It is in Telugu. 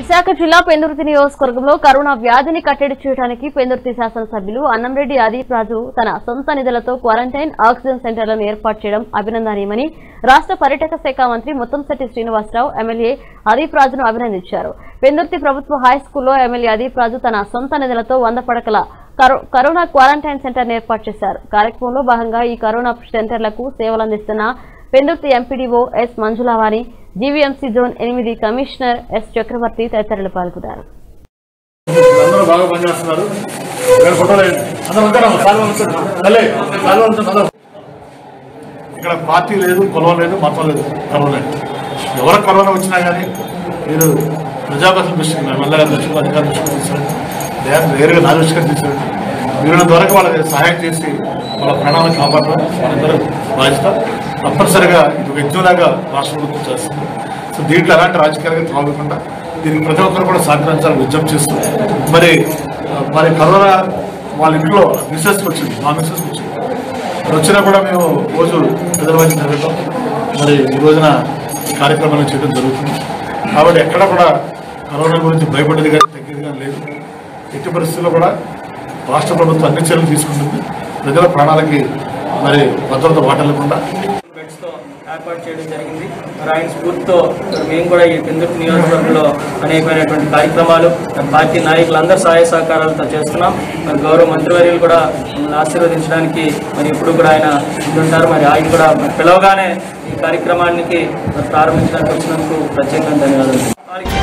విశాఖ జిల్లా పెందుర్తి నియోజకవర్గంలో కరోనా వ్యాధిని కట్టడి చేయడానికి పెందుర్తి శాసనసభ్యులు అన్నంరెడ్డి అదీప్ రాజు తన సొంత నిధులతో క్వారంటైన్ ఆక్సిజన్ సెంటర్లను ఏర్పాటు చేయడం అభినందనీయమని రాష్ట్ర పర్యాటక శాఖ మంత్రి ముత్తంశెట్టి శ్రీనివాసరావు ఎమ్మెల్యే అదీప్ రాజును అభినందించారు పెందుర్తి ప్రభుత్వ హై స్కూల్లో ఎమ్మెల్యే అదీప్ రాజు తన సొంత నిధులతో వంద పడకల కరో- కరోనా క్వారంటైన్ సెంటర్ ఏర్పాటు చేశారు కార్యక్రమంలో భాగంగా ఈ కరోనా సెంటర్లకు సేవలందిస్తున్న Pendurthi MPDO S Manjulavani GVMC zone ఎనిమిది కమిషనర్ ఎస్ చక్రవర్తి తదితరులు పాల్గొన్నారు అందరూ బాగా పనిచేస్తున్నారు ఇక్కడ ఫోటోలు వేయండి. అందరూ ఉంటారా సాల్వా ఉంటుంది తల్లి సాల్వా ఉంటుంది అందరూ ఇక్కడ పార్టీ లేదు కులం లేదు మతం లేదు కరోనా లేదు ఎవరు కరోనా వచ్చినా కానీ మీరు ప్రజాపతి దృష్టికి ఎమ్మెల్యే గారి దృష్టికి అధికారుల దృష్టికి తీసుకురండి లేదా వేరుగా నా దృష్టికి తీసుకురండి వీళ్ళ ద్వారా వాళ్ళకి సహాయం చేసి వాళ్ళ ప్రాణాలను కాపాడడం మనందరూ బాధ్యత తప్పనిసరిగా ఇది ఒక యజ్ఞంలాగా రాష్ట్ర ప్రభుత్వం చేస్తుంది సో దీంట్లో ఎలాంటి రాజకీయాలుగా తాగకుండా దీనికి ప్రతి ఒక్కరు కూడా సహకరించాలని విజ్ఞప్తి చేస్తూ మరి ఆ, మరి కరోనా వాళ్ళ ఇంట్లో మిస్సెస్కి వచ్చింది మా మిస్సెస్కి వచ్చింది మరి వచ్చినా కూడా మేము రోజు రిజర్వేషన్ జరగటం మరి ఈ రోజున ఈ కార్యక్రమాలు చేయడం జరుగుతుంది కాబట్టి ఎక్కడ కూడా కరోనా గురించి భయపడేది కానీ తగ్గేది కానీ లేదు ఎట్టి పరిస్థితుల్లో కూడా రాష్ట్ర ప్రభుత్వం అన్ని చర్యలు తీసుకుంటుంది ప్రజల ప్రాణాలకి మరి భద్రత వాటల్లకుండా బెడ్స్ తో ఏర్పాటు చేయడం జరిగింది మరి ఆయన స్ఫూర్తితో మరి మేము కూడా ఈ పెందుర్తి నియోజకవర్గంలో అనేకమైనటువంటి కార్యక్రమాలు మరి పార్టీ నాయకులందరూ సహాయ సహకారాలతో చేస్తున్నాం మరి గౌరవ మంత్రివర్యులు కూడా మమ్మల్ని ఆశీర్వదించడానికి మరి ఇప్పుడు కూడా ఆయన ఉంటుంటారు మరి ఆయన కూడా మరి పిలవగానే ఈ కార్యక్రమానికి మరి ప్రారంభించడానికి వచ్చినందుకు ప్రత్యేకంగా ధన్యవాదాలు